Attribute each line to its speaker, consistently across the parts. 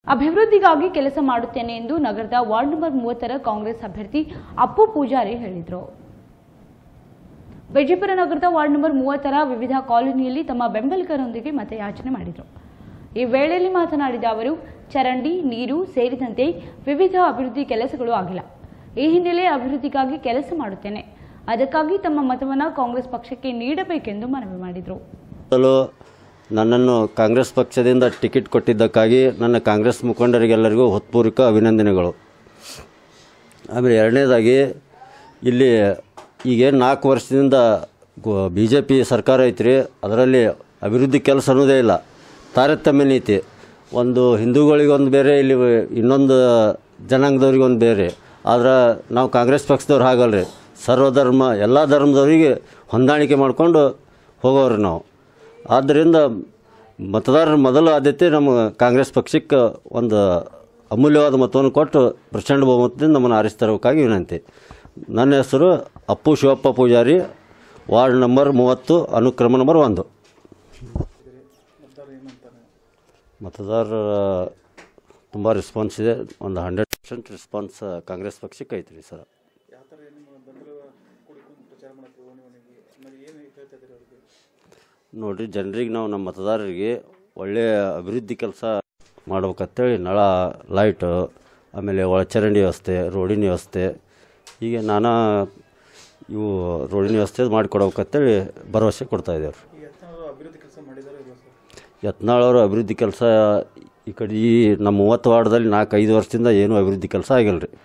Speaker 1: ಅಭಿವೃದ್ಧಿಗಾಗಿ ಕೆಲಸ ಮಾಡುತ್ತೇನೆ ಎಂದು ನಗರದ ವಾರ್ಡ್ ನಂಬರ್ ಮೂವತ್ತರ ಕಾಂಗ್ರೆಸ್ ಅಭ್ಯರ್ಥಿ ಅಪ್ಪು ಪೂಜಾರಿ ಹೇಳಿದರು ವಿಜಯಪುರ ನಗರದ ವಾರ್ಡ್ ನಂಬರ್ ಮೂವತ್ತರ ವಿವಿಧ ಕಾಲೋನಿಯಲ್ಲಿ ತಮ್ಮ ಬೆಂಬಲಿಗರೊಂದಿಗೆ ಮತಯಾಚನೆ ಮಾಡಿದರು ಈ ವೇಳೆಯಲ್ಲಿ ಮಾತನಾಡಿದ ಅವರು ಚರಂಡಿ ನೀರು ಸೇರಿದಂತೆ ವಿವಿಧ ಅಭಿವೃದ್ಧಿ ಕೆಲಸಗಳು ಆಗಿಲ್ಲ ಈ ಹಿನ್ನೆಲೆ ಅಭಿವೃದ್ಧಿಗಾಗಿ ಕೆಲಸ ಮಾಡುತ್ತೇನೆ ಅದಕ್ಕಾಗಿ ತಮ್ಮ ಮತವನ್ನು ಕಾಂಗ್ರೆಸ್ ಪಕ್ಷಕ್ಕೆ ನೀಡಬೇಕೆಂದು ಮನವಿ ಮಾಡಿದರು
Speaker 2: ಮೊದಲು ನನ್ನನ್ನು ಕಾಂಗ್ರೆಸ್ ಪಕ್ಷದಿಂದ ಟಿಕೆಟ್ ಕೊಟ್ಟಿದ್ದಕ್ಕಾಗಿ ನನ್ನ ಕಾಂಗ್ರೆಸ್ ಮುಖಂಡರಿಗೆಲ್ಲರಿಗೂ ಹೃತ್ಪೂರ್ವಕ ಅಭಿನಂದನೆಗಳು ಆಮೇಲೆ ಎರಡನೇದಾಗಿ ಇಲ್ಲಿ ಈಗೇನು ನಾಲ್ಕು ವರ್ಷದಿಂದ ಬಿ ಜೆ ಪಿ ಸರ್ಕಾರ ಐತ್ರಿ ಅದರಲ್ಲಿ ಅಭಿವೃದ್ಧಿ ಕೆಲಸ ಅನ್ನೋದೇ ಇಲ್ಲ ತಾರತಮ್ಯ ನೀತಿ ಒಂದು ಹಿಂದೂಗಳಿಗೊಂದು ಬೇರೆ ಇಲ್ಲಿ ಇನ್ನೊಂದು ಜನಾಂಗದವ್ರಿಗೊಂದು ಬೇರೆ ಆದ್ರೆ ನಾವು ಕಾಂಗ್ರೆಸ್ ಪಕ್ಷದವ್ರು ಹಾಗಲ್ರಿ ಸರ್ವಧರ್ಮ ಎಲ್ಲ ಧರ್ಮದವರಿಗೆ ಹೊಂದಾಣಿಕೆ ಮಾಡಿಕೊಂಡು ಹೋಗೋರು ನಾವು ಆದ್ದರಿಂದ ಮತದಾರರ ಮೊದಲ ಆದ್ಯತೆ ನಮ್ಮ ಕಾಂಗ್ರೆಸ್ ಪಕ್ಷಕ್ಕೆ ಒಂದು ಅಮೂಲ್ಯವಾದ ಮತವನ್ನು ಕೊಟ್ಟು ಪ್ರಚಂಡ ಬಹುಮತದಿಂದ ನಮ್ಮನ್ನು ಆರಿಸ್ತರಬೇಕಾಗಿ ವಿನಂತಿ ನನ್ನ ಹೆಸರು ಅಪ್ಪು ಶಿವಪ್ಪ ಪೂಜಾರಿ ವಾರ್ಡ್ ನಂಬರ್ ಮೂವತ್ತು ಅನುಕ್ರಮ ನಂಬರ್ ಒಂದು ಮತದಾರರ ತುಂಬ ರೆಸ್ಪಾನ್ಸ್ ಇದೆ ಒಂದು ಹಂಡ್ರೆಡ್ ಪರ್ಸೆಂಟ್ ರೆಸ್ಪಾನ್ಸ್ ಕಾಂಗ್ರೆಸ್ ಪಕ್ಷಕ್ಕೆ ಐತ್ರಿ ಸರ್ ನೋಡ್ರಿ ಜನರಿಗೆ ನಾವು ನಮ್ಮ ಮತದಾರರಿಗೆ ಒಳ್ಳೆಯ ಅಭಿವೃದ್ಧಿ ಕೆಲಸ ಮಾಡ್ಬೇಕಂತೇಳಿ ನಳ ಲೈಟು ಆಮೇಲೆ ಒಳಚರಂಡಿ ವ್ಯವಸ್ಥೆ ರೋಡಿನ ವ್ಯವಸ್ಥೆ ಹೀಗೆ ನಾನಾ ಇವು ರೋಡಿನ ವ್ಯವಸ್ಥೆ ಮಾಡಿಕೊಡ್ಬೇಕಂತೇಳಿ ಭರವಸೆ ಕೊಡ್ತಾ ಇದ್ದೇವೆ ಯತ್ನಾಳವರು ಅಭಿವೃದ್ಧಿ ಕೆಲಸ ಈ ಕಡೆ ಈ ನಮ್ಮ ಮೂವತ್ತು ವಾರ್ಡ್ದಲ್ಲಿ ನಾಲ್ಕೈದು ವರ್ಷದಿಂದ ಏನೂ ಅಭಿವೃದ್ಧಿ ಕೆಲಸ ಆಗಿಲ್ಲ ರೀ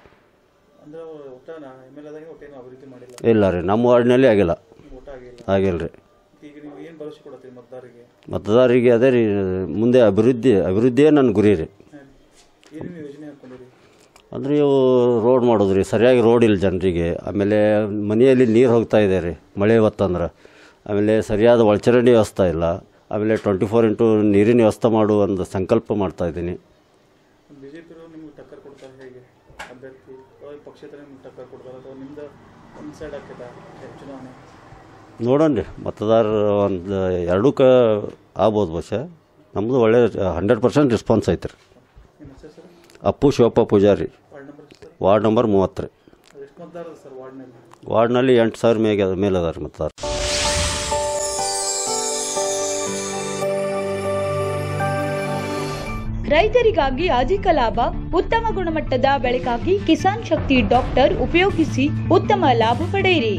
Speaker 2: ಇಲ್ಲ ರೀ ನಮ್ಮ ವಾರ್ಡ್ನಲ್ಲಿ ಆಗಿಲ್ಲ ಆಗಿಲ್ಲ ರೀ ಮತದಾರರಿಗೆ ಅದೇ ರೀ ಮುಂದೆ ಅಭಿವೃದ್ಧಿ ಅಭಿವೃದ್ಧಿಯೇ ನನ್ನ ಗುರಿ ರೀ ಅಂದ್ರೆ ಇವು ರೋಡ್ ಮಾಡೋದು ರೀ ಸರಿಯಾಗಿ ರೋಡ್ ಇಲ್ಲ ಜನರಿಗೆ ಆಮೇಲೆ ಮನೆಯಲ್ಲಿ ನೀರು ಹೋಗ್ತಾ ಇದೆ ರೀ ಮಳೆ ಹೊತ್ತಂದ್ರೆ ಆಮೇಲೆ ಸರಿಯಾದ ಒಳಚರಂಡಿ ವ್ಯವಸ್ಥೆ ಇಲ್ಲ ಆಮೇಲೆ ಟ್ವೆಂಟಿ ಫೋರ್ ಇಂಟು ನೀರಿನ ವ್ಯವಸ್ಥೆ ಮಾಡುವ ಒಂದು ಸಂಕಲ್ಪ ಮಾಡ್ತಾ ಇದ್ದೀನಿ
Speaker 3: ಬಿಜೆಪಿ ನಿಮ್ಗೆ ಟಕ್ಕರ್ ಕೊಡ್ತಾರೆ ಹೇಗೆ ಅಭ್ಯರ್ಥಿ ಅಥವಾ ಪಕ್ಷೇತರ ನಿಮ್ಗೆ ಟಕ್ಕರ್ ಕೊಡ್ತಾರೆ ಅಥವಾ ನಿಮ್ದು ಒಂದು ಸೈಡ್ ಹಾಕಿದ ಚುನಾವಣೆ
Speaker 2: ನೋಡೋಣ ರೀ ಮತದಾರರು ಒಂದು ಎರಡೂ ಕ ಆಗ್ಬೋದು ಬಹುಶಃ ನಮ್ಮದು ಒಳ್ಳೆ ಹಂಡ್ರೆಡ್ ಪರ್ಸೆಂಟ್ ರೆಸ್ಪಾನ್ಸ್ ಐತೆ ರೀ
Speaker 3: ನಿಮ್ಮ ಹೆಸರು sir
Speaker 2: Appu Shivappa Pujari
Speaker 3: ward number sir
Speaker 2: ward number ಮೂವತ್ತು ರೀ
Speaker 3: ಅದು ಎಷ್ಟು ಮತದಾರ ಸರ್ ವಾರ್ಡ್ನಲ್ಲಿ
Speaker 2: ವಾರ್ಡ್ನಲ್ಲಿ ಎಂಟು ಸಾವಿರ ಮೇಗೆ ಮೇಲೆ ಅದಾರ ರೀ ಮತದಾರ
Speaker 1: ರೈತರಿಗಾಗಿ ಅಧಿಕ ಲಾಭ ಉತ್ತಮ ಗುಣಮಟ್ಟದ ಬೆಳೆಗಾಗಿ ಕಿಸಾನ್ ಶಕ್ತಿ ಡಾಕ್ಟರ್ ಉಪಯೋಗಿಸಿ ಉತ್ತಮ ಲಾಭ ಪಡೆಯಿರಿ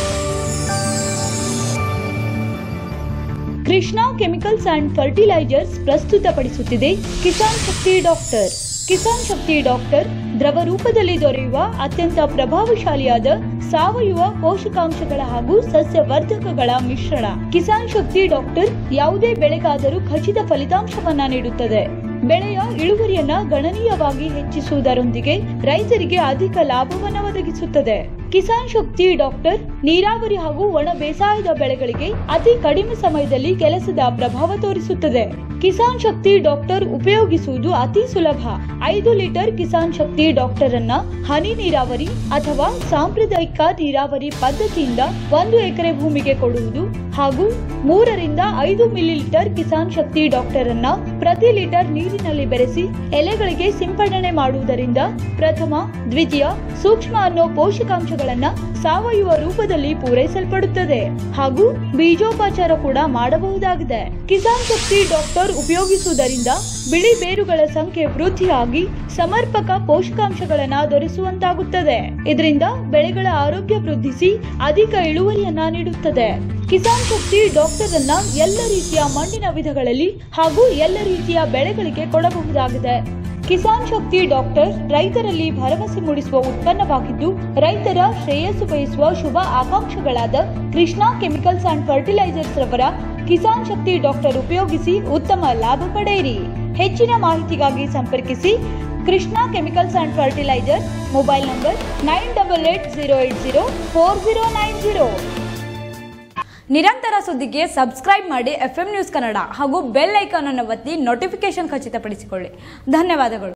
Speaker 1: ಕೃಷ್ಣಾ ಕೆಮಿಕಲ್ಸ್ ಅಂಡ್ ಫರ್ಟಿಲೈಸರ್ಸ್ ಪ್ರಸ್ತುತಪಡಿಸುತ್ತಿದೆ ಕಿಸಾನ್ ಶಕ್ತಿ ಡಾಕ್ಟರ್ ಕಿಸಾನ್ ಶಕ್ತಿ ಡಾಕ್ಟರ್ ದ್ರವ ರೂಪದಲ್ಲಿ ದೊರೆಯುವ ಅತ್ಯಂತ ಪ್ರಭಾವಶಾಲಿಯಾದ ಸಾವಯವ ಪೋಷಕಾಂಶಗಳ ಹಾಗೂ ಸಸ್ಯವರ್ಧಕಗಳ ಮಿಶ್ರಣ ಕಿಸಾನ್ ಶಕ್ತಿ ಡಾಕ್ಟರ್ ಯಾವುದೇ ಬೆಳೆಗಾದರೂ ಖಚಿತ ಫಲಿತಾಂಶವನ್ನ ನೀಡುತ್ತದೆ ಬೆಳೆಯ ಇಳುವರಿಯನ್ನ ಗಣನೀಯವಾಗಿ ಹೆಚ್ಚಿಸುವುದರೊಂದಿಗೆ ರೈತರಿಗೆ ಅಧಿಕ ಲಾಭವನ್ನ ಒದಗಿಸುತ್ತದೆ ಕಿಸಾನ್ ಶಕ್ತಿ ಡಾಕ್ಟರ್ ನೀರಾವರಿ ಹಾಗೂ ಒಣ ಬೇಸಾಯದ ಬೆಳೆಗಳಿಗೆ ಅತಿ ಕಡಿಮೆ ಸಮಯದಲ್ಲಿ ಕೆಲಸದ ಪ್ರಭಾವ ತೋರಿಸುತ್ತದೆ ಕಿಸಾನ್ ಶಕ್ತಿ ಡಾಕ್ಟರ್ ಉಪಯೋಗಿಸುವುದು ಅತಿ ಸುಲಭ ಐದು ಲೀಟರ್ ಕಿಸಾನ್ ಶಕ್ತಿ ಡಾಕ್ಟರ್ ಅನ್ನ ಹನಿ ನೀರಾವರಿ ಅಥವಾ ಸಾಂಪ್ರದಾಯಿಕ ನೀರಾವರಿ ಪದ್ಧತಿಯಿಂದ ಒಂದು ಎಕರೆ ಭೂಮಿಗೆ ಕೊಡುವುದು ಹಾಗೂ ಮೂರರಿಂದ ಐದು ಮಿಲಿಲೀಟರ್ ಕಿಸಾನ್ ಶಕ್ತಿ ಡಾಕ್ಟರ್ ಅನ್ನ ಪ್ರತಿ ಲೀಟರ್ ನೀರಿನಲ್ಲಿ ಬೆರೆಸಿ ಎಲೆಗಳಿಗೆ ಸಿಂಪಡಣೆ ಮಾಡುವುದರಿಂದ ಪ್ರಥಮ ದ್ವಿತೀಯ ಸೂಕ್ಷ್ಮ ಅನ್ನೋ ಪೋಷಕಾಂಶಗಳನ್ನ ಸಾವಯವ ರೂಪದಲ್ಲಿ ಪೂರೈಸಲ್ಪಡುತ್ತದೆ ಹಾಗೂ ಬೀಜೋಪಚಾರ ಕೂಡ ಮಾಡಬಹುದಾಗಿದೆ ಕಿಸಾನ್ ಶಕ್ತಿ ಡಾಕ್ಟರ್ ಉಪಯೋಗಿಸುವುದರಿಂದ ಬಿಳಿ ಬೇರುಗಳ ಸಂಖ್ಯೆ ವೃದ್ಧಿಯಾಗಿ ಸಮರ್ಪಕ ಪೋಷಕಾಂಶಗಳನ್ನ ದೊರೆಸುವಂತಾಗುತ್ತದೆ ಇದರಿಂದ ಬೆಳೆಗಳ ಆರೋಗ್ಯ ವೃದ್ಧಿಸಿ ಅಧಿಕ ಇಳುವರಿಯನ್ನ ನೀಡುತ್ತದೆ ಕಿಸಾನ್ ಶಕ್ತಿ ಡಾಕ್ಟರ್ ಅನ್ನ ಎಲ್ಲ ರೀತಿಯ ಮಣ್ಣಿನ ವಿಧಗಳಲ್ಲಿ ಹಾಗೂ ಎಲ್ಲ ರೀತಿಯ ಬೆಳೆಗಳಿಗೆ ಕೊಡಬಹುದಾಗಿದೆ ಕಿಸಾನ್ ಶಕ್ತಿ ಡಾಕ್ಟರ್ ರೈತರಲ್ಲಿ ಭರವಸೆ ಮೂಡಿಸುವ ಉತ್ಪನ್ನವಾಗಿದ್ದು ರೈತರ ಶ್ರೇಯಸ್ಸು ಬಯಸುವ ಶುಭ ಆಕಾಂಕ್ಷಗಳಾದ ಕೃಷ್ಣಾ ಕೆಮಿಕಲ್ಸ್ ಅಂಡ್ ಫರ್ಟಿಲೈಸರ್ಸ್ ರವರ ಕಿಸಾನ್ ಶಕ್ತಿ ಡಾಕ್ಟರ್ ಉಪಯೋಗಿಸಿ ಉತ್ತಮ ಲಾಭ ಪಡೆಯಿರಿ ಹೆಚ್ಚಿನ ಮಾಹಿತಿಗಾಗಿ ಸಂಪರ್ಕಿಸಿ Krishna chemicals and fertiliser mobile number nine double eight zero eight zero four zero nine zero ನಿರಂತರ ಸುದ್ದಿಗೆ ಸಬ್ಸ್ಕ್ರೈಬ್ ಮಾಡಿ ಎಫ್ ನ್ಯೂಸ್ ಕನ್ನಡ ಹಾಗೂ ಬೆಲ್ ಐಕಾನ್ ಅನ್ನು ಒತ್ತಿ ನೋಟಿಫಿಕೇಶನ್ ಖಚಿತಪಡಿಸಿಕೊಳ್ಳಿ ಧನ್ಯವಾದಗಳು